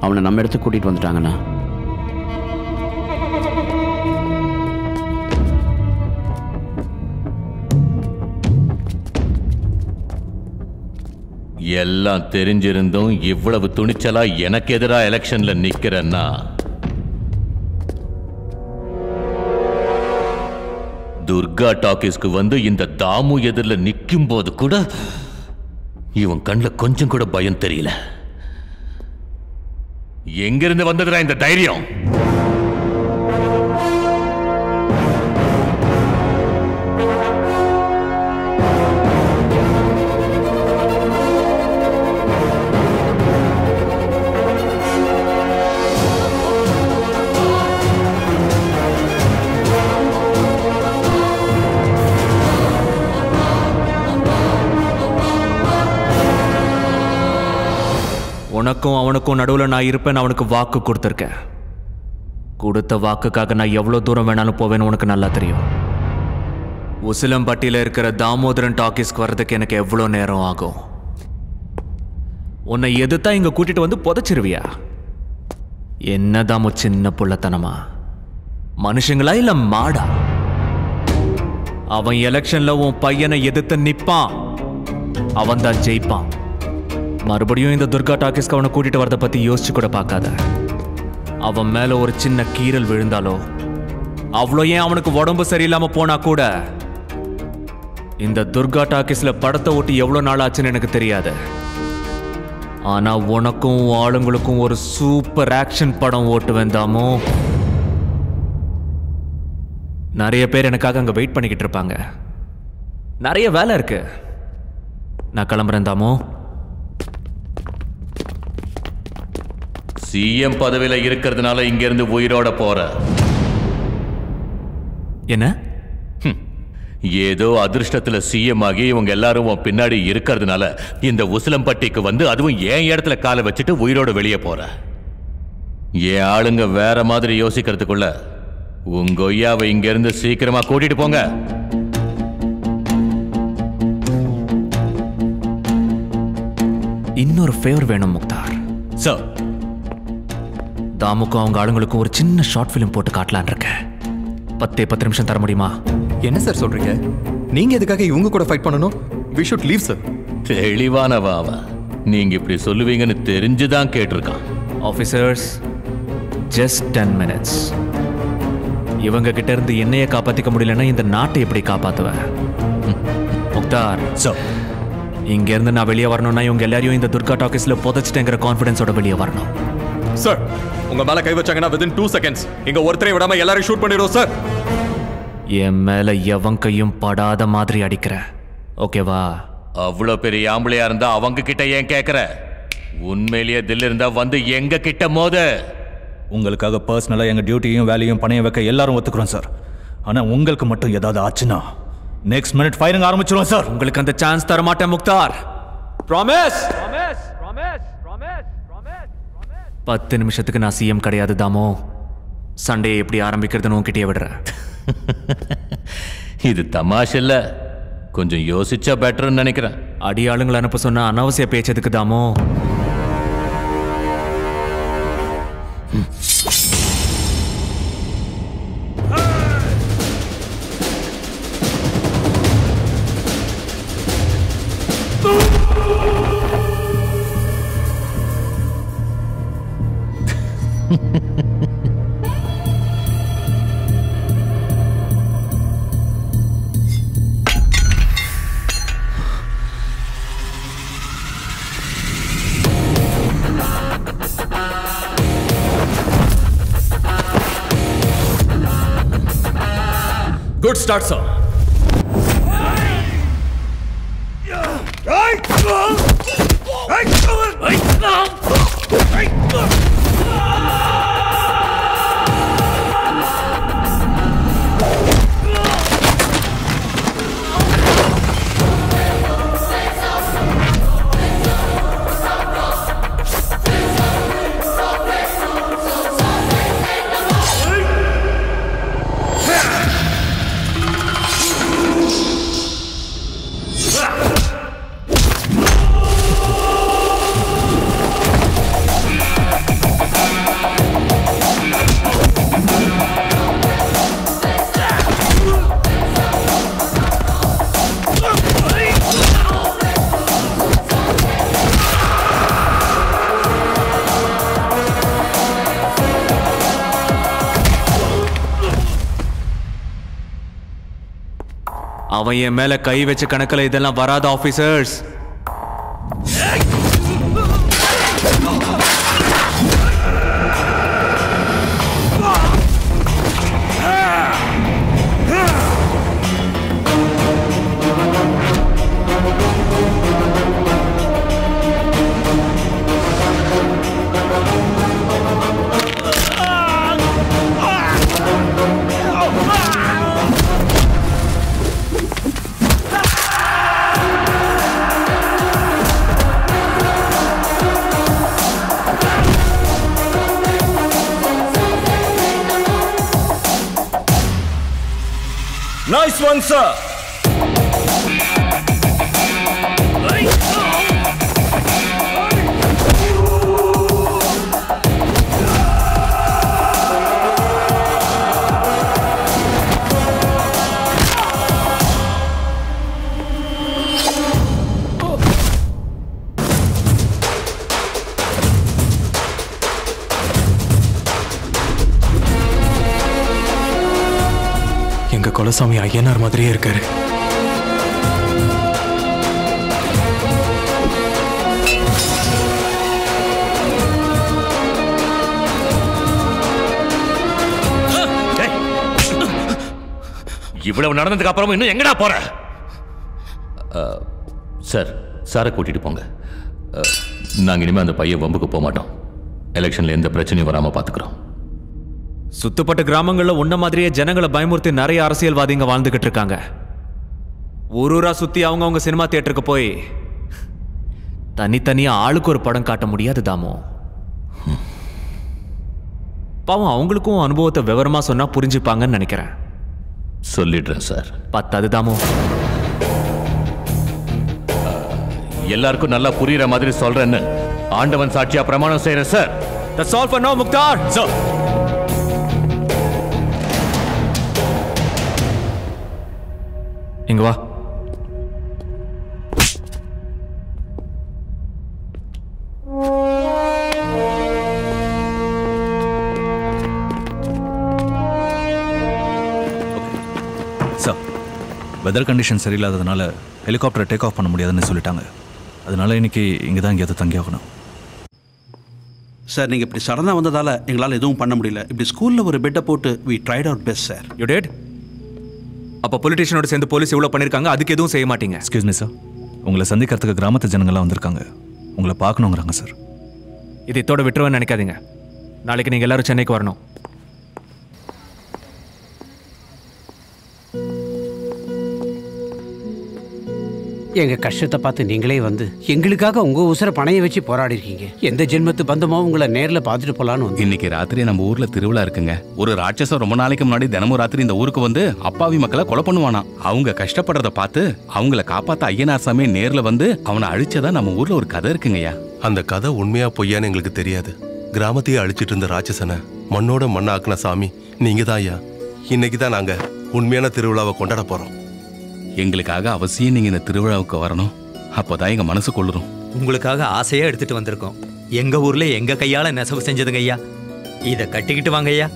அவனை நம்ம இடத்துக்கு கூட்டிகிட்டு வந்துட்டாங்கண்ணா எல்லாம் தெரிஞ்சிருந்தும் இவ்வளவு துணிச்சலா எனக்கு எதிரா எலெக்ஷன்ல நிக்கிறேன்னா துர்கா டாக்கீஸ்க்கு வந்து இந்த தாமு எதிரில் நிற்கும் போது கூட இவன் கண்ணில் கொஞ்சம் கூட பயம் தெரியல எங்கிருந்து வந்ததுடா இந்த தைரியம் உனக்கும் அவனுக்கும் நடுவில் நான் இருப்பேன் அவனுக்கு வாக்கு கொடுத்துருக்கேன் கொடுத்த வாக்குக்காக நான் எவ்வளோ தூரம் வேணாலும் போவேன்னு உனக்கு நல்லா தெரியும் உசிலம்பட்டியில் இருக்கிற தாமோதரன் டாக்கீஸ்க்கு வர்றதுக்கு எனக்கு எவ்வளோ நேரம் ஆகும் உன்னை எதுதான் இங்கே கூட்டிட்டு வந்து புதைச்சிருவியா என்ன தாமோ சின்ன புள்ளத்தனமா மனுஷங்களா இல்ல மாடா அவன் எலெக்ஷன்ல உன் பையனை எதிர்த்து நிப்பான் அவன் தான் ஜெயிப்பான் மறுபடியும் இந்த துர்கா டாக்கீஸ்க்கு அவனை கூட்டிட்டு வரதை பத்தி யோசிச்சு கூட பார்க்காத அவன் மேல ஒரு சின்ன கீறல் விழுந்தாலோ அவ்வளோ ஏன் அவனுக்கு உடம்பு சரியில்லாம போனா கூட இந்த துர்கா டாக்கீஸ்ல படத்தை ஓட்டி எவ்வளோ நாள் ஆச்சுன்னு எனக்கு தெரியாது ஆனா உனக்கும் உன் ஆளுங்களுக்கும் ஒரு சூப்பர் ஆக்ஷன் படம் ஓட்டு வேண்டாமோ நிறைய பேர் எனக்காக அங்க வெயிட் பண்ணிக்கிட்டு இருப்பாங்க நிறைய வேலை இருக்கு நான் கிளம்புறேன் தாமோ சிஎம் பதவியில இருக்கிறதுனால இங்க இருந்து உயிரோட போற என்ன ஏதோ அதிர்ஷ்டத்துல சிஎம் ஆகி இவங்க எல்லாரும் உன் பின்னாடி இருக்கிறதுனால இந்த உசிலம்பட்டிக்கு வந்து அதுவும் என் இடத்துல காலை வச்சுட்டு உயிரோட வெளியே போற என் ஆளுங்க வேற மாதிரி யோசிக்கிறதுக்குள்ள உங்க ஒய்யாவை இங்க இருந்து சீக்கிரமா கூட்டிட்டு போங்க இன்னொரு ஃபேவர் வேணும் முக்தார் சார் தாமுக்கும் அவங்க ஆளுங்களுக்கும் ஒரு சின்ன ஷார்ட் ஃபிலிம் போட்டு காட்டலான் இருக்கேன் பத்தே பத்து நிமிஷம் தர முடியுமா என்ன சார் சொல்றீங்க நீங்க எதுக்காக இவங்க கூட ஃபைட் பண்ணணும் வி ஷுட் லீவ் சார் தெளிவானவா அவன் நீங்க இப்படி சொல்லுவீங்கன்னு தெரிஞ்சுதான் கேட்டிருக்கான் ஆஃபீஸர்ஸ் ஜஸ்ட் டென் மினிட்ஸ் இவங்க கிட்ட இருந்து என்னைய காப்பாத்திக்க முடியலன்னா இந்த நாட்டை எப்படி காப்பாத்துவேன் ம். முக்தார் சார் இங்க இருந்து நான் வெளியே வரணும்னா இவங்க எல்லாரையும் இந்த துர்கா டாக்கீஸ்ல புதைச்சிட்டேங்கிற கான்ஃபிடன்ஸோட வெளியே வரணும் சார் உங்க மேல கை வச்சாங்கன்னா வித்தின் டூ செகண்ட்ஸ் இங்க ஒருத்தரை விடாம எல்லாரும் ஷூட் பண்ணிடுவோம் சார் என் மேல எவன் கையும் படாத மாதிரி அடிக்கிறேன் ஓகேவா அவ்வளோ பெரிய ஆம்பளையா இருந்தா அவங்க கிட்ட ஏன் கேக்குற உண்மையிலேயே தில் இருந்தா வந்து எங்க கிட்ட மோத உங்களுக்காக பர்சனலாக எங்கள் டியூட்டியும் வேலையும் பணைய வைக்க எல்லாரும் ஒத்துக்கிறோம் சார் ஆனால் உங்களுக்கு மட்டும் ஏதாவது ஆச்சுன்னா நெக்ஸ்ட் மினிட் ஃபயரிங் ஆரம்பிச்சிருவோம் சார் உங்களுக்கு அந்த சான்ஸ் தர மாட்டேன் முக்தார் ப்ராமிஸ் பத்து நிமிஷத்துக்கு நான் சிஎம் கிடையாது தாமோ சண்டையை எப்படி ஆரம்பிக்கிறதுன்னு உன்கிட்டயே விடுறேன் இது தமாஷ் இல்ல கொஞ்சம் யோசிச்சா பெட்டர்னு நினைக்கிறேன் அடியாளுங்களை அனுப்ப சொன்ன அனாவசிய பேச்சதுக்கு தாமோ குட் ஸ்டார்ட் சார் Ah! அவன் என் மேல கை வச்ச கணக்கில் இதெல்லாம் வராத ஆபீசர்ஸ் நைஸ் ஒன் சார் எங்க குலசாமி ஐயனார் மாதிரியே இருக்காரு டேய். இவ்வளவு நடந்ததுக்கு அப்புறமும் இன்னும் எங்கடா போற அஹ், சார் சாரை கூட்டிட்டு போங்க அஹ், நாங்க இனிமே அந்த பையன் வம்புக்கு போக மாட்டோம் எலெக்ஷன்ல எந்த பிரச்சனையும் வராம பாத்துக்கிறோம் சுத்தப்பட்ட கிராமங்கள்ல உன்ன மாதிரியே ஜனங்களை பயமுறுத்தி நிறைய அரசியல்வாதிங்க வாழ்ந்துகிட்டு இருக்காங்க ஒரு ஊரா சுத்தி அவங்கவங்க சினிமா தியேட்டருக்கு போய் தனித்தனியா ஆளுக்கு ஒரு படம் காட்ட முடியாது தாமோ பாவம் அவங்களுக்கும் அனுபவத்தை விவரமா சொன்னா புரிஞ்சுப்பாங்கன்னு நினைக்கிறேன் சொல்லிடுறேன் சார் பத்தாது தாமோ எல்லாருக்கும் நல்லா புரியுற மாதிரி சொல்றேன்னு ஆண்டவன் சாட்சியா பிரமாணம் செய்யறேன் sir That's all for now, Mukhtar. Sir இங்க வா சார் வெதர் கண்டிஷன் சரியில்லாததுனால ஹெலிகாப்டரை டேக் ஆஃப் பண்ண முடியாதுன்னு சொல்லிட்டாங்க அதனால இன்னைக்கு இங்கே தான் எங்கேயாவது தங்கி ஆகணும் சார் நீங்கள் இப்படி சடனாக வந்ததால் எங்களால் எதுவும் பண்ண முடியல இப்படி ஸ்கூலில் ஒரு பெட்டை போட்டு we tried out best sir you dated அப்ப பொலிட்டிஷியனோட சேர்ந்து போலீஸ் இவ்வளவு பண்ணிருக்காங்க அதுக்கு எதுவும் செய்ய மாட்டீங்க எக்ஸ்கியூஸ் மீ சார் உங்களை சந்திக்கிறதுக்கு கிராமத்து ஜனங்கள்லாம் வந்திருக்காங்க உங்களை பார்க்கணுங்கிறாங்க சார் இது இத்தோட விட்டுருவேன்னு நினைக்காதீங்க நாளைக்கு நீங்க எல்லாரும் சென்னைக்கு வரணும் எங்க கஷ்டத்தை பார்த்து நீங்களே வந்து எங்களுக்காக உங்க உசுர பணைய வச்சு போராடி இருக்கீங்க எந்த ஜென்மத்து பந்தமோ உங்களை நேர்ல பார்த்துட்டு போலான்னு வந்து இன்னைக்கு ராத்திரி நம்ம ஊர்ல திருவிழா இருக்குங்க ஒரு ராட்சசம் ரொம்ப நாளைக்கு முன்னாடி தினமும் ராத்திரி இந்த ஊருக்கு வந்து அப்பாவி மக்களை கொலை பண்ணுவானா அவங்க கஷ்டப்படுறத பார்த்து அவங்கள காப்பாத்த ஐயனார் சாமி நேர்ல வந்து அவனை அழிச்சதா நம்ம ஊர்ல ஒரு கதை இருக்குங்கய்யா அந்த கதை உண்மையா பொய்யான்னு எங்களுக்கு தெரியாது கிராமத்தையே அழிச்சிட்டு இருந்த ராட்சசனை மண்ணோட மண்ணாக்குன சாமி நீங்க தான் ஐயா இன்னைக்கு தான் நாங்க உண்மையான திருவிழாவை கொண்டாட போறோம் எங்களுக்காக அவசியம் நீங்க இந்த திருவிழாவுக்கு வரணும் அப்போதான் எங்க மனசு கொள்ளுறோம் உங்களுக்காக ஆசையா எடுத்துட்டு வந்திருக்கோம் எங்க ஊர்ல எங்க கையால நெசவு செஞ்சதுங்க ஐயா இத கட்டிக்கிட்டு வாங்க ஐயா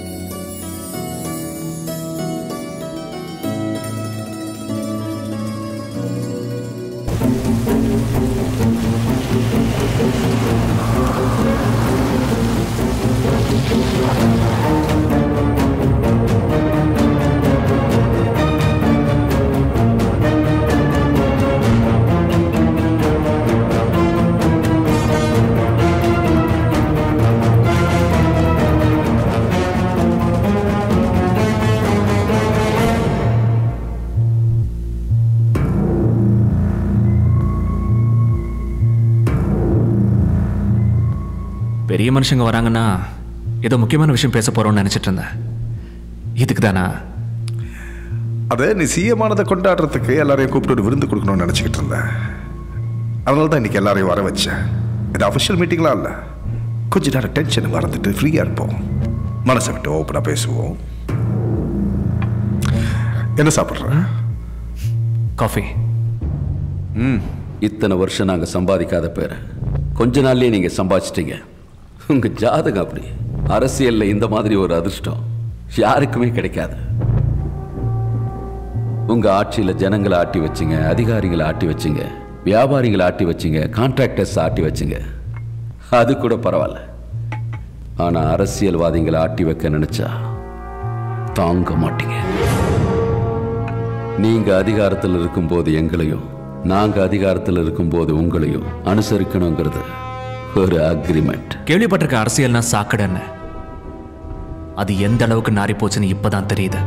பெரிய மனுஷங்க வராங்கன்னா ஏதோ முக்கியமான விஷயம் பேச போறோம்னு நினைச்சிட்டு இருந்தேன் இதுக்கு தானா அதை நீ சிஎமானதை கொண்டாடுறதுக்கு எல்லாரையும் கூப்பிட்டு ஒரு விருந்து கொடுக்கணும்னு நினச்சிக்கிட்டு இருந்தேன் அதனால தான் இன்னைக்கு எல்லாரையும் வர வச்சேன் இது அஃபிஷியல் மீட்டிங்லாம் இல்லை கொஞ்ச நேரம் டென்ஷன் மறந்துட்டு ஃப்ரீயாக இருப்போம் மனசை விட்டு ஓப்பனாக பேசுவோம் என்ன சாப்பிட்ற காஃபி ம் இத்தனை வருஷம் நாங்கள் சம்பாதிக்காத பேரை கொஞ்ச நாள்லயே நீங்கள் சம்பாதிச்சிட்டீங்க உங்கள் ஜாதகம் அப்படி அரசியலில் இந்த மாதிரி ஒரு அதிர்ஷ்டம் யாருக்குமே கிடைக்காது உங்க ஆட்சியில ஜனங்களை ஆட்டி வச்சிங்க அதிகாரிகளை ஆட்டி வச்சிங்க வியாபாரிகளை ஆட்டி வச்சிங்க கான்ட்ராக்டர்ஸ் ஆட்டி வச்சிங்க அது கூட பரவாயில்ல ஆனா அரசியல்வாதிகளை ஆட்டி வைக்க நினைச்சா தாங்க மாட்டீங்க நீங்க அதிகாரத்தில் இருக்கும்போது எங்களையும் நாங்க அதிகாரத்தில் இருக்கும்போது உங்களையும் அனுசரிக்கணுங்கிறது ஒரு அக்ரிமெண்ட் கேள்விப்பட்டிருக்க அரசியல்னா சாக்கடைன்னு அது எந்த அளவுக்கு நாரி போச்சுன்னு இப்பதான் தெரியுது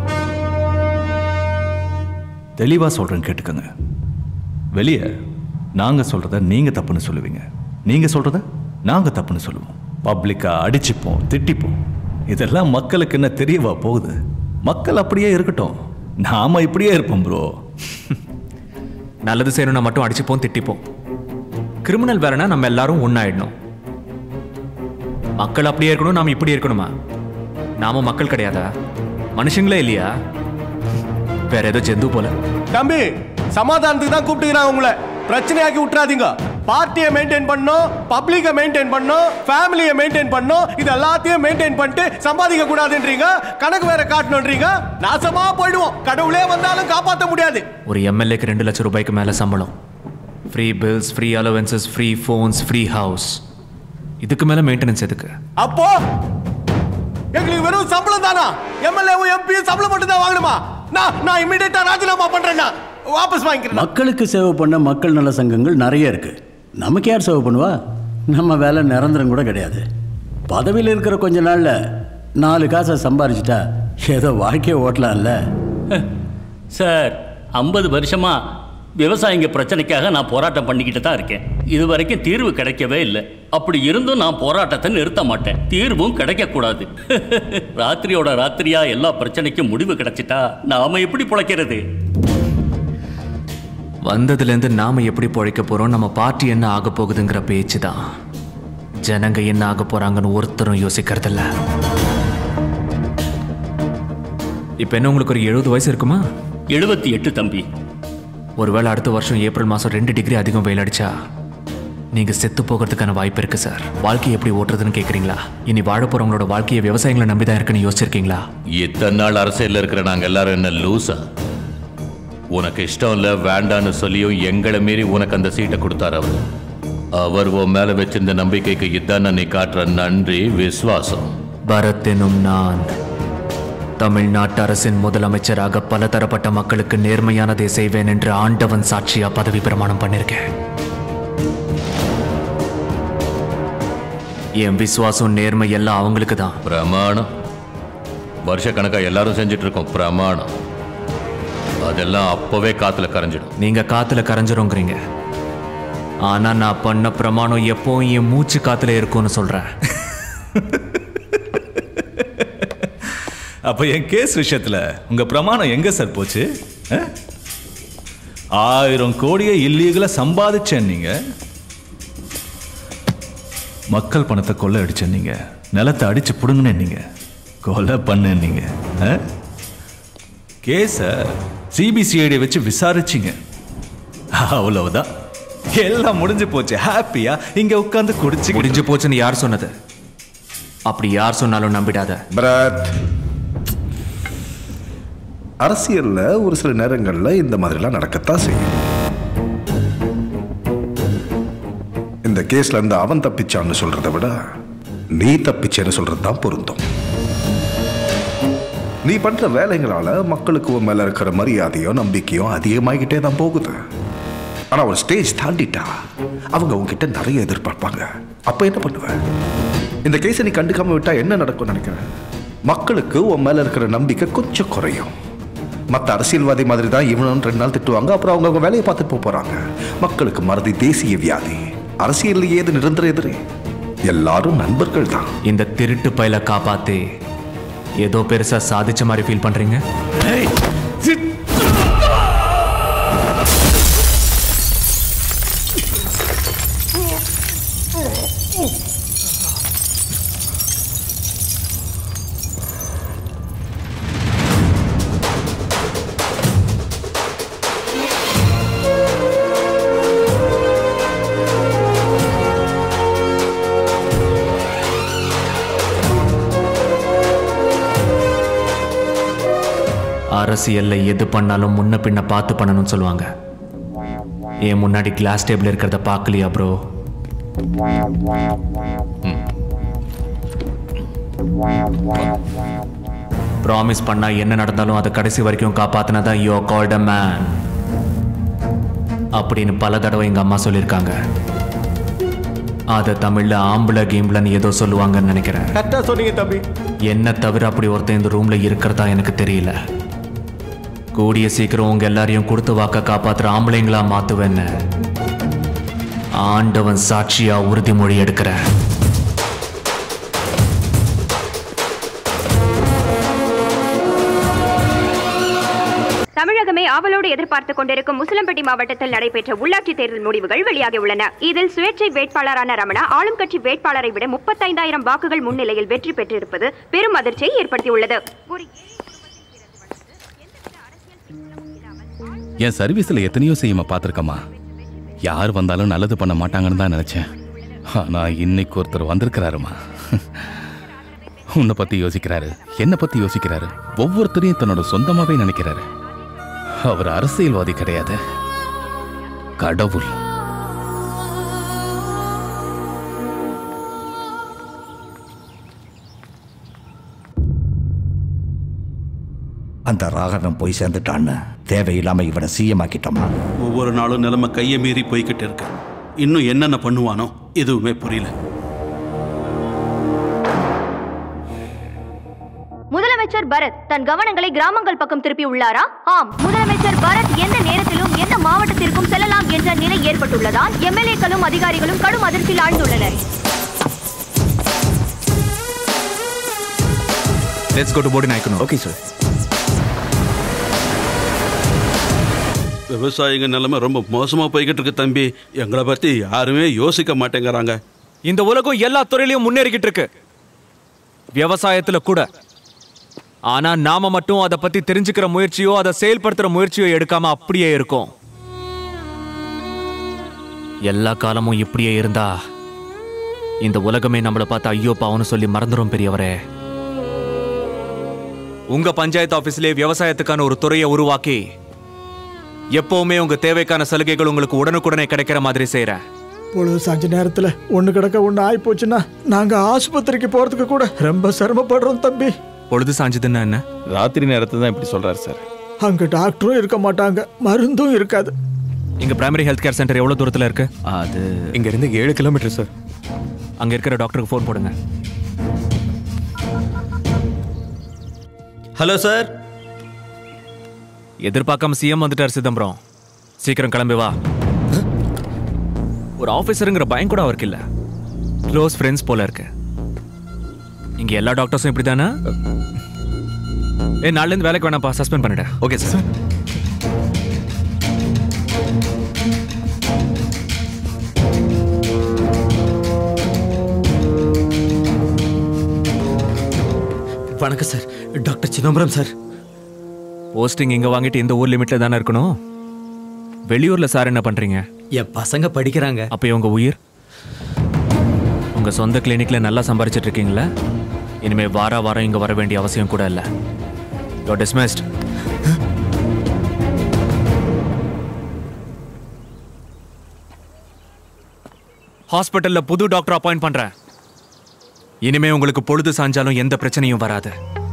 தெளிவா சொல்றேன் கேட்டுக்கோங்க வெளியே நாங்க சொல்றத நீங்க தப்புன்னு சொல்லுவீங்க நீங்க சொல்றத நாங்க தப்புன்னு சொல்லுவோம் பப்ளிக்கா அடிச்சுப்போம் திட்டிப்போம் இதெல்லாம் மக்களுக்கு என்ன தெரியவா போகுது மக்கள் அப்படியே இருக்கட்டும் நாம இப்படியே இருப்போம் ப்ரோ நல்லது செய்யணும்னா மட்டும் அடிச்சுப்போம் திட்டிப்போம் கிரிமினல் வேறனா நம்ம எல்லாரும் ஒன்னாயிடணும் மக்கள் அப்படியே இருக்கணும் நாம இப்படி இருக்கணுமா நாம மக்கள் கிடையாதா மனுஷங்களே இல்லையா வேற ஏதோ ஜந்து போல தம்பி சமாதானத்துக்கு தான் கூப்பிட்டுக்கிறான் உங்களை பிரச்சனையாக்கி விட்டுறாதீங்க பார்ட்டியை மெயின்டைன் பண்ணோம் பப்ளிக்கை மெயின்டைன் பண்ணோம் ஃபேமிலியை மெயின்டைன் பண்ணோம் இது எல்லாத்தையும் மெயின்டைன் பண்ணிட்டு சம்பாதிக்க கூடாதுன்றீங்க கணக்கு வேற காட்டணுன்றீங்க நாசமா போயிடுவோம் கடவுளே வந்தாலும் காப்பாற்ற முடியாது ஒரு எம்எல்ஏக்கு ரெண்டு லட்சம் ரூபாய்க்கு மேல சம்பளம் free bills free allowances free phones free house இதுக்கு மேல மெயின்டெனன்ஸ் எதுக்கு அப்போ எங்களுக்கு வெறும் சம்பளம் தானா எம்எல்ஏவும் எம்பியும் சம்பளம் மட்டும் தான் வாங்கணுமா நான் நான் இமிடியேட்டா ராஜினாமா பண்றேன்னா வாபஸ் வாங்கிக்கிறேன் மக்களுக்கு சேவை பண்ண மக்கள் நல சங்கங்கள் நிறைய இருக்கு நமக்கு யார் சேவை பண்ணுவா நம்ம வேலை நிரந்தரம் கூட கிடையாது பதவியில் இருக்கிற கொஞ்ச நாள்ல நாலு காசை சம்பாரிச்சிட்டா ஏதோ வாழ்க்கையை ஓட்டலாம்ல சார் ஐம்பது வருஷமா விவசாயிங்க பிரச்சனைக்காக நான் போராட்டம் பண்ணிக்கிட்டு தான் இருக்கேன் இது வரைக்கும் தீர்வு கிடைக்கவே இல்லை அப்படி இருந்தும் நான் போராட்டத்தை நிறுத்த மாட்டேன் தீர்வும் கிடைக்கக்கூடாது ராத்திரியோட ராத்திரியா எல்லா பிரச்சனைக்கும் முடிவு கிடைச்சிட்டா நாம எப்படி பிழைக்கிறது வந்ததுலேருந்து நாம எப்படி பொழைக்க போறோம் நம்ம பார்ட்டி என்ன ஆக போகுதுங்கிற பேச்சு தான் ஜனங்க என்ன ஆக போறாங்கன்னு ஒருத்தரும் யோசிக்கிறதில்ல இப்போ என்ன உங்களுக்கு ஒரு எழுபது வயசு இருக்குமா எழுபத்தி எட்டு தம்பி ஒருவேளை அடுத்த வருஷம் ஏப்ரல் மாதம் ரெண்டு டிகிரி அதிகம் வெயில் அடிச்சா நீங்க செத்து போகிறதுக்கான வாய்ப்பு இருக்கு சார் வாழ்க்கையை எப்படி ஓட்டுறதுன்னு கேட்குறீங்களா இனி வாழ போறவங்களோட வாழ்க்கையை விவசாயிகளை நம்பி தான் இருக்குன்னு யோசிச்சிருக்கீங்களா இத்தனை நாள் அரசியல்ல இருக்கிற நாங்க எல்லாரும் என்ன லூசா உனக்கு இஷ்டம் இல்ல வேண்டான்னு சொல்லியும் எங்களை மீறி உனக்கு அந்த சீட்டை கொடுத்தாரு அவர் அவர் உன் மேல வச்சிருந்த நம்பிக்கைக்கு இதான் நீ காட்டுற நன்றி விசுவாசம் பரத் எனும் நான் தமிழ்நாட்டு அரசின் முதலமைச்சராக பலதரப்பட்ட மக்களுக்கு நேர்மையானதை செய்வேன் என்று ஆண்டவன் சாட்சியா பதவி பிரமாணம் பண்ணிருக்கேன் என் விசுவாசம் நேர்மை எல்லாம் அவங்களுக்கு தான் பிரமாணம் வருஷக்கணக்கா எல்லாரும் செஞ்சுட்டு இருக்கோம் பிரமாணம் அதெல்லாம் அப்பவே காத்துல கரைஞ்சிடும் நீங்க காத்துல கரைஞ்சிருங்கிறீங்க ஆனா நான் பண்ண பிரமாணம் எப்பவும் என் மூச்சு காத்துல இருக்கும்னு சொல்றேன் அப்போ என் கேஸ் விஷயத்துல உங்க பிரமாணம் எங்க சார் போச்சு அஹ்? ஆயிரம் கோடியை இல்லீகலா சம்பாதிச்சேன் நீங்க மக்கள் பணத்தை கொள்ளை அடிச்சேன் நீங்க நிலத்தை அடிச்சு புடுங்கினேன் நீங்க கொலை பண்ணேன் நீங்க கேஸ சிபிசிஐடி வச்சு விசாரிச்சிங்க அவ்வளவுதான் எல்லாம் முடிஞ்சு போச்சு ஹாப்பியா இங்க உட்கார்ந்து குடிச்சு முடிஞ்சு போச்சுன்னு யார் சொன்னது அப்படி யார் சொன்னாலும் நம்பிடாத பரத் அரசியல்ல ஒரு சில நேரங்கள்ல இந்த மாதிரிலாம் நடக்கத்தான் செய்யும் இந்த கேஸ்ல இருந்து அவன் தப்பிச்சான்னு சொல்றதை விட நீ தப்பிச்சேன்னு சொல்றது தான் பொருந்தும் நீ பண்ற வேலைங்களால மக்களுக்கு உன் மேல இருக்கிற மரியாதையோ நம்பிக்கையோ அதிகமாகிட்டே தான் போகுது ஆனா ஒரு ஸ்டேஜ் தாண்டிட்டா அவங்க உங்ககிட்ட நிறைய எதிர்பார்ப்பாங்க அப்ப என்ன பண்ணுவ இந்த கேஸை நீ கண்டுக்காம விட்டா என்ன நடக்கும்னு நினைக்கிறேன் மக்களுக்கு உன் மேல இருக்கிற நம்பிக்கை கொஞ்சம் குறையும் மற்ற அரசியல்வாதி மாதிரி தான் இவனும் ரெண்டு நாள் திட்டுவாங்க அப்புறம் அவங்க அவங்க வேலையை பார்த்துட்டு போக போறாங்க மக்களுக்கு மறதி தேசிய வியாதி அரசியல் ஏது நிரந்தர எதிரி எல்லாரும் நண்பர்கள் தான் இந்த திருட்டு பயில காப்பாத்தி ஏதோ பெருசா சாதிச்ச மாதிரி ஃபீல் பண்றீங்க அரசியல்ல எது பண்ணாலும் முன்ன பின்ன பார்த்து பண்ணணும்னு சொல்லுவாங்க என் முன்னாடி கிளாஸ் டேபிள் இருக்கிறத பார்க்கலையா ப்ரோ ப்ராமிஸ் பண்ணா என்ன நடந்தாலும் அதை கடைசி வரைக்கும் காப்பாத்தினதான் யோ கால்ட் அ மேன் அப்படின்னு பல தடவை எங்க அம்மா சொல்லியிருக்காங்க அதை தமிழ்ல ஆம்பளை கேம்லன்னு ஏதோ சொல்லுவாங்கன்னு நினைக்கிறேன் கரெக்டா சொன்னீங்க தம்பி என்ன தவிர அப்படி ஒருத்தன் இந்த ரூம்ல இருக்கிறதா எனக்கு தெரியல கூடிய சீக்கிரம் உங்க எல்லாரையும் கொடுத்து வாக்க காப்பாத்துற ஆம்பளைங்களா மாத்துவேன்னு ஆண்டவன் சாட்சியா உறுதிமொழி எடுக்கிறேன் தமிழகமே ஆவலோடு எதிர்பார்த்துக் கொண்டிருக்கும் முசலம்பட்டி மாவட்டத்தில் நடைபெற்ற உள்ளாட்சி தேர்தல் முடிவுகள் வெளியாகியுள்ளன இதில் சுயேட்சை வேட்பாளரான ரமணா ஆளும் கட்சி வேட்பாளரை விட முப்பத்தைந்தாயிரம் வாக்குகள் முன்னிலையில் வெற்றி பெற்றிருப்பது பெரும் அதிர்ச்சியை ஏற்படுத்தியுள்ளது ஒரு என் சர்வீஸ்ல எத்தனையோ செய்யுமா பார்த்துருக்கம்மா யார் வந்தாலும் நல்லது பண்ண மாட்டாங்கன்னு தான் நினைச்சேன் ஆனா இன்னைக்கு ஒருத்தர் வந்திருக்கிறாருமா உன்னை பத்தி யோசிக்கிறாரு என்னை பத்தி யோசிக்கிறாரு ஒவ்வொருத்தரையும் தன்னோட சொந்தமாவே நினைக்கிறாரு அவர் அரசியல்வாதி கிடையாது கடவுள் அந்த ராகவன் போய் சேர்ந்துட்டான்னு தேவையில்லாம இவனை சீயமாக்கிட்டோமா ஒவ்வொரு நாளும் நிலைமை கையை மீறி போய்கிட்டு இருக்கு இன்னும் என்னென்ன பண்ணுவானோ எதுவுமே புரியல முதலமைச்சர் பரத் தன் கவனங்களை கிராமங்கள் பக்கம் திருப்பி உள்ளாரா ஆம் முதலமைச்சர் பரத் எந்த நேரத்திலும் எந்த மாவட்டத்திற்கும் செல்லலாம் என்ற நிலை ஏற்பட்டுள்ளதால் எம்எல்ஏக்களும் அதிகாரிகளும் கடும் அதிர்ச்சியில் ஆழ்ந்துள்ளனர் லெட்ஸ் கோ டு போர்டு நாய்க்கணும் ஓகே சார் விவசாயிங்க நிலைமை ரொம்ப மோசமா போய்கிட்டு இருக்கு தம்பி எங்களை பத்தி யாருமே யோசிக்க மாட்டேங்கிறாங்க இந்த உலகம் எல்லா துறையிலையும் முன்னேறிக்கிட்டு இருக்கு விவசாயத்துல கூட ஆனா நாம மட்டும் அதை பத்தி தெரிஞ்சுக்கிற முயற்சியோ அதை செயல்படுத்துற முயற்சியோ எடுக்காம அப்படியே இருக்கும் எல்லா காலமும் இப்படியே இருந்தா இந்த உலகமே நம்மளை பார்த்து ஐயோ பாவம்னு சொல்லி மறந்துடும் பெரியவரே உங்க பஞ்சாயத்து ஆபீஸ்லயே விவசாயத்துக்கான ஒரு துறையை உருவாக்கி எப்பவுமே உங்க தேவைக்கான சலுகைகள் உங்களுக்கு உடனுக்குடனே கிடைக்கிற மாதிரி செய்யறேன் பொழுது சாஞ்ச நேரத்துல ஒண்ணு கிடக்க ஒண்ணு ஆகி போச்சுன்னா நாங்க ஆஸ்பத்திரிக்கு போறதுக்கு கூட ரொம்ப சிரமப்படுறோம் தம்பி பொழுது சாஞ்சதுன்னா என்ன ராத்திரி நேரத்தை தான் இப்படி சொல்றாரு சார் அங்க டாக்டரும் இருக்க மாட்டாங்க மருந்தும் இருக்காது இங்க பிரைமரி ஹெல்த் கேர் சென்டர் எவ்வளவு தூரத்துல இருக்கு அது இங்க இருந்து ஏழு கிலோமீட்டர் சார் அங்க இருக்கிற டாக்டருக்கு ஃபோன் போடுங்க ஹலோ சார் எதிர்பார்க்காம சிஎம் வந்துட்டார் சிதம்பரம் சீக்கிரம் கிளம்பி வா ஒரு ஆபீசருங்கிற பயம் கூட அவருக்கு இல்ல க்ளோஸ் ஃப்ரெண்ட்ஸ் போல இருக்கு இங்க எல்லா டாக்டர்ஸும் இப்படி தானே ஏ நாளிலேருந்து வேலைக்கு வேணாம்ப்பா சஸ்பெண்ட் பண்ணிடு ஓகே சார் வணக்கம் sir doctor Chidambaram sir posting இங்க வாங்கிட்டு இந்த ஊர் லிமிட்ல தானே இருக்கணும் வெளியூர்ல சார் என்ன பண்றீங்க என் பசங்க படிக்கிறாங்க அப்போ உங்க உயிர் உங்க சொந்த கிளினிக்ல நல்லா சம்பாரிச்சிட்டு இருக்கீங்களா இனிமே வார வாரம் இங்க வர வேண்டிய அவசியம் கூட இல்ல யோ டிஸ்மிஸ்ட் ஹாஸ்பிட்டல்ல புது டாக்டர் அப்பாயிண்ட் பண்றேன் இனிமே உங்களுக்கு பொழுது சாஞ்சாலும் எந்த பிரச்சனையும் வராது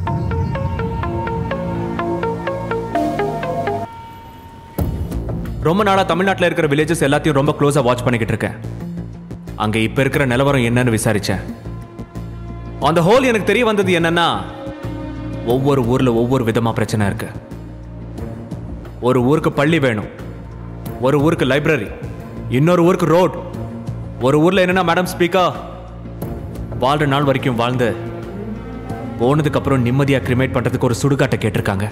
ரொம்ப நாளா தமிழ்நாட்டில் இருக்கிற வில்லேஜஸ் எல்லாத்தையும் ரொம்ப க்ளோஸா வாட்ச் பண்ணிக்கிட்டு இருக்கேன் அங்க இப்ப இருக்கிற நிலவரம் என்னன்னு விசாரிச்சேன் அந்த ஹோல் எனக்கு தெரிய வந்தது என்னன்னா ஒவ்வொரு ஊர்ல ஒவ்வொரு விதமா பிரச்சனை இருக்கு ஒரு ஊருக்கு பள்ளி வேணும் ஒரு ஊருக்கு லைப்ரரி இன்னொரு ஊருக்கு ரோட் ஒரு ஊர்ல என்னன்னா மேடம் ஸ்பீக்கர் வாழ்ற நாள் வரைக்கும் வாழ்ந்து போனதுக்கு அப்புறம் நிம்மதியா கிரிமேட் பண்றதுக்கு ஒரு சுடுகாட்டை கேட்டிருக்காங்க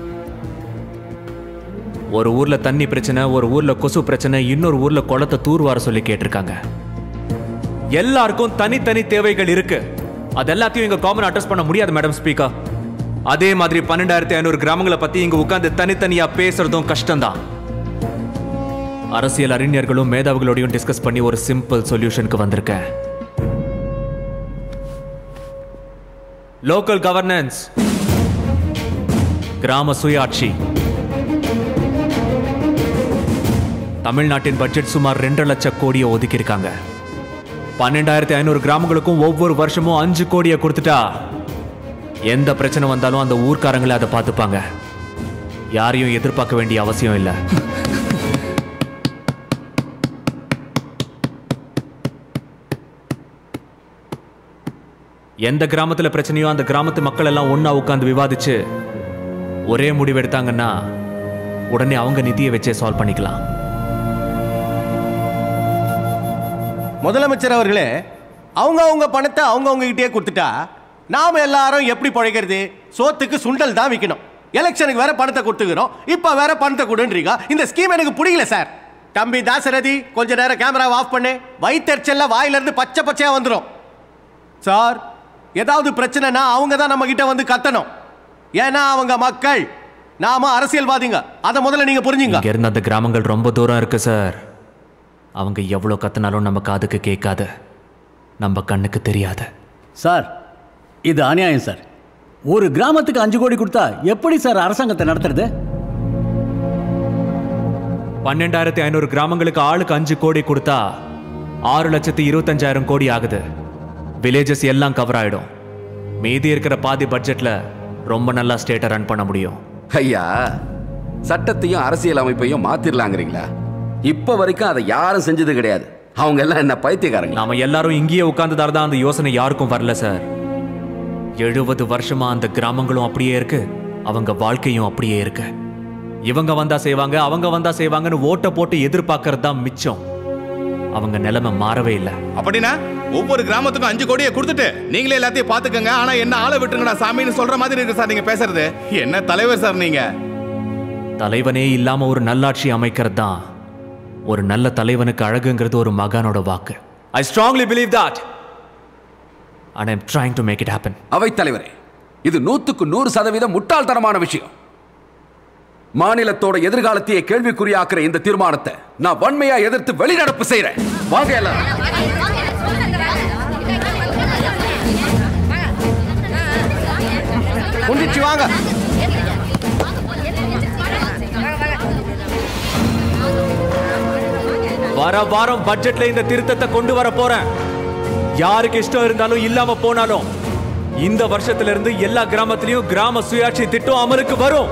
ஒரு ஊர்ல தண்ணி பிரச்சனை ஒரு ஊர்ல கொசு பிரச்சனை இன்னொரு ஊர்ல குளத்தை தூர்வார சொல்லி கேட்டிருக்காங்க எல்லாருக்கும் தனித்தனி தேவைகள் இருக்கு அது எல்லாத்தையும் இங்க காமன் அட்ரஸ் பண்ண முடியாது மேடம் ஸ்பீக்கர் அதே மாதிரி பன்னெண்டாயிரத்தி ஐநூறு கிராமங்களை பத்தி இங்க உட்கார்ந்து தனித்தனியா பேசுறதும் கஷ்டம்தான் அரசியல் அறிஞர்களும் மேதாவிகளோடையும் டிஸ்கஸ் பண்ணி ஒரு சிம்பிள் சொல்யூஷனுக்கு வந்திருக்கேன் லோக்கல் கவர்னன்ஸ் கிராம சுயாட்சி தமிழ்நாட்டின் பட்ஜெட் சுமார் ரெண்டரை லட்சம் கோடியை ஒதுக்கியிருக்காங்க பன்னெண்டாயிரத்தி ஐநூறு கிராமங்களுக்கும் ஒவ்வொரு வருஷமும் அஞ்சு கோடியை கொடுத்துட்டா எந்த பிரச்சனை வந்தாலும் அந்த ஊர்க்காரங்களே அதை பார்த்துப்பாங்க யாரையும் எதிர்பார்க்க வேண்டிய அவசியம் இல்லை எந்த கிராமத்துல பிரச்சனையோ அந்த கிராமத்து மக்கள் எல்லாம் ஒண்ணா உட்கார்ந்து விவாதிச்சு ஒரே முடிவு எடுத்தாங்கன்னா உடனே அவங்க நிதியை வச்சே சால்வ் பண்ணிக்கலாம் முதலமைச்சர் அவர்களே அவங்க அவங்க பணத்தை அவங்க அவங்க கிட்டே கொடுத்துட்டா நாம எல்லாரும் எப்படி பழைக்கிறது சோத்துக்கு சுண்டல் தான் விற்கணும் எலெக்ஷனுக்கு வேற பணத்தை கொடுத்துக்கிறோம் இப்போ வேற பணத்தை கொடுன்றீங்க இந்த ஸ்கீம் எனக்கு பிடிக்கல சார் தம்பி தாசரதி கொஞ்ச நேரம் கேமராவை ஆஃப் பண்ணு வயிற்றுச்சல்ல வாயிலிருந்து பச்சை பச்சையா வந்துடும் சார் ஏதாவது பிரச்சனைனா அவங்க தான் நம்ம கிட்ட வந்து கத்தணும் ஏன்னா அவங்க மக்கள் நாம அரசியல்வாதிங்க அதை முதல்ல நீங்க புரிஞ்சுங்க இங்க இருந்து அந்த கிராமங்கள் ரொம்ப தூரம் இருக்கு சார் அவங்க எவ்வளோ கத்துனாலும் நம்ம காதுக்கு கேட்காது நம்ம கண்ணுக்கு தெரியாது சார் இது அநியாயம் சார் ஒரு கிராமத்துக்கு அஞ்சு கோடி கொடுத்தா எப்படி சார் அரசாங்கத்தை நடத்துறது பன்னெண்டாயிரத்தி ஐநூறு கிராமங்களுக்கு ஆளுக்கு அஞ்சு கோடி கொடுத்தா ஆறு லட்சத்தி இருபத்தஞ்சாயிரம் கோடி ஆகுது வில்லேஜஸ் எல்லாம் கவர் ஆயிடும் மீதி இருக்கிற பாதி பட்ஜெட்ல ரொம்ப நல்லா ஸ்டேட்டை ரன் பண்ண முடியும் ஐயா சட்டத்தையும் அரசியல் அமைப்பையும் மாத்திரலாங்கிறீங்களா இப்ப வரைக்கும் அதை யாரும் செஞ்சது கிடையாது அவங்க எல்லாம் என்ன பைத்தியக்காரங்க நாம எல்லாரும் இங்கேயே உட்கார்ந்ததால தான் அந்த யோசனை யாருக்கும் வரல சார் எழுபது வருஷமா அந்த கிராமங்களும் அப்படியே இருக்கு அவங்க வாழ்க்கையும் அப்படியே இருக்கு இவங்க வந்தா செய்வாங்க அவங்க வந்தா செய்வாங்கன்னு ஓட்டை போட்டு எதிர்பார்க்கறது தான் மிச்சம் அவங்க நிலைமை மாறவே இல்லை அப்படின்னா ஒவ்வொரு கிராமத்துக்கும் அஞ்சு கோடியை கொடுத்துட்டு நீங்களே எல்லாத்தையும் பாத்துக்கங்க ஆனா என்ன ஆளை விட்டுருங்கடா சாமின்னு சொல்ற மாதிரி இருக்கு சார் நீங்க பேசுறது என்ன தலைவர் சார் நீங்க தலைவனே இல்லாம ஒரு நல்லாட்சி அமைக்கிறது தான் ஒரு நல்ல தலைவனுக்கு அழகுங்கிறது ஒரு மகானோட வாக்கு I strongly believe that and I'm trying to make it happen அவை தலைவரே இது நூத்துக்கு நூறு சதவீதம் முட்டாள்தனமான விஷயம் மாநிலத்தோட எதிர்காலத்தையே கேள்விக்குறியாக்குற இந்த தீர்மானத்தை நான் வன்மையா எதிர்த்து வெளிநடப்பு செய்யறேன் வாங்க எல்லாரும் முந்திச்சு வாங்க வர வாரம் பட்ஜெட்ல இந்த திருத்தத்தை கொண்டு வர போறேன் யாருக்கு இஷ்டம் இருந்தாலும் இல்லாம போனாலும் இந்த வருஷத்துல இருந்து எல்லா கிராமத்திலயும் கிராம சுயாட்சி திட்டம் அமலுக்கு வரும்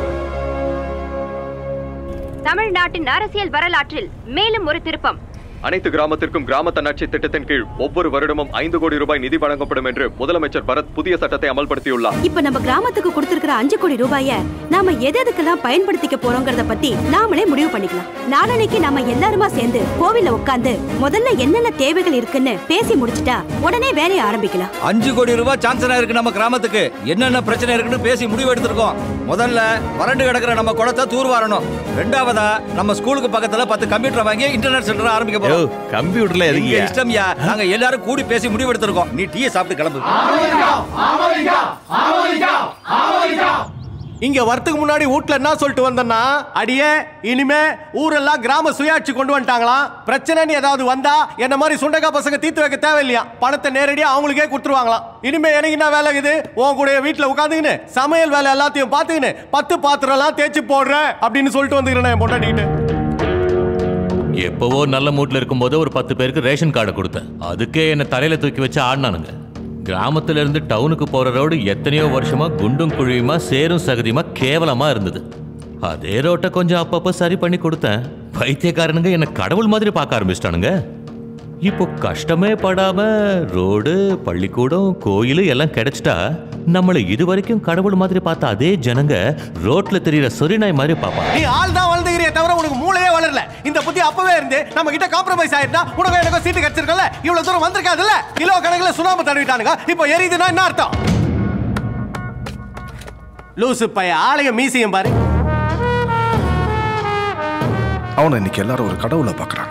தமிழ்நாட்டின் அரசியல் வரலாற்றில் மேலும் ஒரு திருப்பம் அனைத்து கிராமத்திற்கும் கிராம தன்னாட்சி திட்டத்தின் கீழ் ஒவ்வொரு வருடமும் ஐந்து கோடி ரூபாய் நிதி வழங்கப்படும் என்று முதலமைச்சர் பரத் புதிய சட்டத்தை அமல்படுத்தியுள்ளார் இப்ப நம்ம கிராமத்துக்கு கொடுத்திருக்கிற அஞ்சு கோடி ரூபாய நாம எது எதுக்கெல்லாம் பயன்படுத்திக்க போறோங்கிறத பத்தி நாமளே முடிவு பண்ணிக்கலாம் நாளன்னைக்கு நாம எல்லாருமா சேர்ந்து கோவில்ல உட்கார்ந்து முதல்ல என்னென்ன தேவைகள் இருக்குன்னு பேசி முடிச்சிட்டா உடனே வேலையை ஆரம்பிக்கலாம் அஞ்சு கோடி ரூபாய் சான்சனா இருக்கு நம்ம கிராமத்துக்கு என்னென்ன பிரச்சனை இருக்குன்னு பேசி முடிவு எடுத்திருக்கோம் முதல்ல வறண்டு கிடக்குற நம்ம குளத்தை தூர்வாரணும் ரெண்டாவதா நம்ம ஸ்கூலுக்கு பக்கத்துல பத்து கம்ப்யூட்டர் வாங்கி இன்டர்நெட் சென்டர் ஆரம்பிக்க போறோம் கம்ப்யூட்டர்ல எங்க இஷ்டம்யா நாங்க எல்லாரும் கூடி பேசி முடிவு எடுத்திருக்கோம் நீ டீயை சாப்பிட்டு கிளம்பு இங்க வரத்துக்கு முன்னாடி வீட்ல என்ன சொல்லிட்டு வந்தேன்னா அடியே இனிமே ஊரெல்லாம் கிராம சுயாட்சி கொண்டு வந்துட்டாங்களாம் பிரச்சனைன்னு ஏதாவது வந்தா என்ன மாதிரி சுண்டக்கா பசங்க தீர்த்து வைக்க தேவையில்லையா பணத்தை நேரடியா அவங்களுக்கே கொடுத்துருவாங்களாம் இனிமே எனக்கு என்ன வேலை இருக்குது உன் கூட வீட்டுல உட்காந்துக்கின்னு சமையல் வேலை எல்லாத்தையும் பார்த்துக்கின்னு பத்து பாத்திரம் எல்லாம் தேய்ச்சி போடுறேன் அப்படின்னு சொல்லிட்டு வந்துக்கிறேன் என் பொண்டாட்டிக்கிட்டு எப்பவோ நல்ல மூட்ல இருக்கும்போது ஒரு பத்து பேருக்கு ரேஷன் கார்டை கொடுத்தேன் அதுக்கே என்ன தலையில தூக்கி வச்சு ஆடினானுங்க கிராமத்துல இருந்து டவுனுக்கு போற ரோடு எத்தனையோ வருஷமா குண்டும் குழியுமா சேரும் சகதியுமா கேவலமா இருந்தது அதே ரோட்டை கொஞ்சம் அப்பப்போ சரி பண்ணி கொடுத்தேன் பைத்தியக்காரனுங்க என்ன கடவுள் மாதிரி பார்க்க ஆரம்பிச்சிட்டானுங்க இப்போ கஷ்டமே படாம ரோடு பள்ளிக்கூடம் கோயில் எல்லாம் கிடைச்சிட்டா நம்மளை இது வரைக்கும் கடவுள் மாதிரி பார்த்த அதே ஜனங்க ரோட்ல தெரியற சொரிநாய் மாதிரி பார்ப்பாங்க நீ ஆள் தான் வளர்ந்துக்கிறிய தவிர உனக்கு மூளையே வளரல இந்த புத்தி அப்பவே இருந்து நம்ம கிட்ட காம்ப்ரமைஸ் ஆயிருந்தா உனக்கு எனக்கு சீட்டு கிடைச்சிருக்கல இவ்வளவு தூரம் வந்திருக்காதுல்ல கிலோ கணக்குல சுண்ணாம்பு தடவிட்டானுங்க இப்போ எரியுதுன்னா என்ன அர்த்தம் லூசு பைய ஆலயம் மீசியம் பாரு அவனை இன்னைக்கு எல்லாரும் ஒரு கடவுளை பார்க்கறாங்க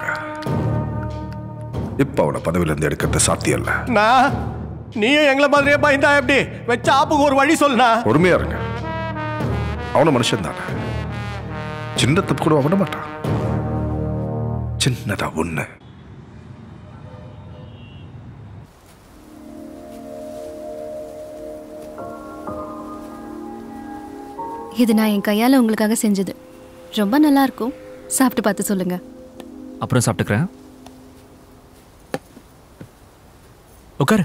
இப்ப அவனை பதவியில இருந்து எடுக்கிறது சாத்தியம் இல்ல நான் நீயும் எங்களை மாதிரியே பயந்தா எப்படி வச்ச ஆப்புக்கு ஒரு வழி சொல்லுனா பொறுமையா இருங்க அவன மனுஷன் தானே சின்ன தப்பு கூட அவன் விட மாட்டான் சின்னதா ஒண்ணு இது நான் என் கையால் உங்களுக்காக செஞ்சது ரொம்ப நல்லா இருக்கும் சாப்பிட்டு பார்த்து சொல்லுங்க அப்புறம் சாப்பிட்டுக்கிறேன் உட்காரு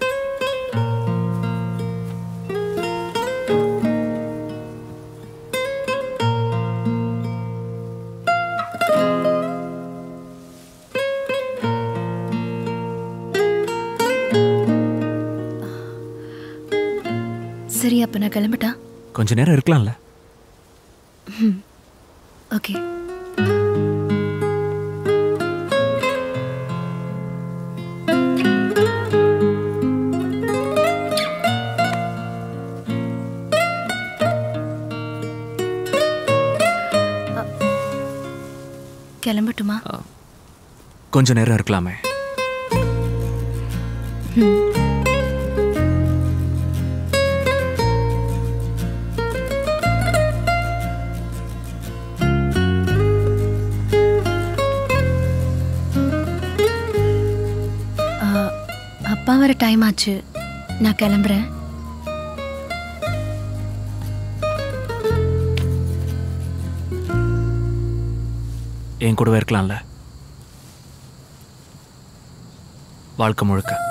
சரி அப்ப நான் கிளம்பட்டா கொஞ்ச நேரம் இருக்கலாம்ல ஓகே கிளம்பட்டுமா கொஞ்ச நேரம் இருக்கலாமே ம். ஆ, அப்பா வர டைம் ஆச்சு நான் கிளம்புறேன் என் கூடவே இருக்கலாம்ல வாழ்க்கை முழுக்க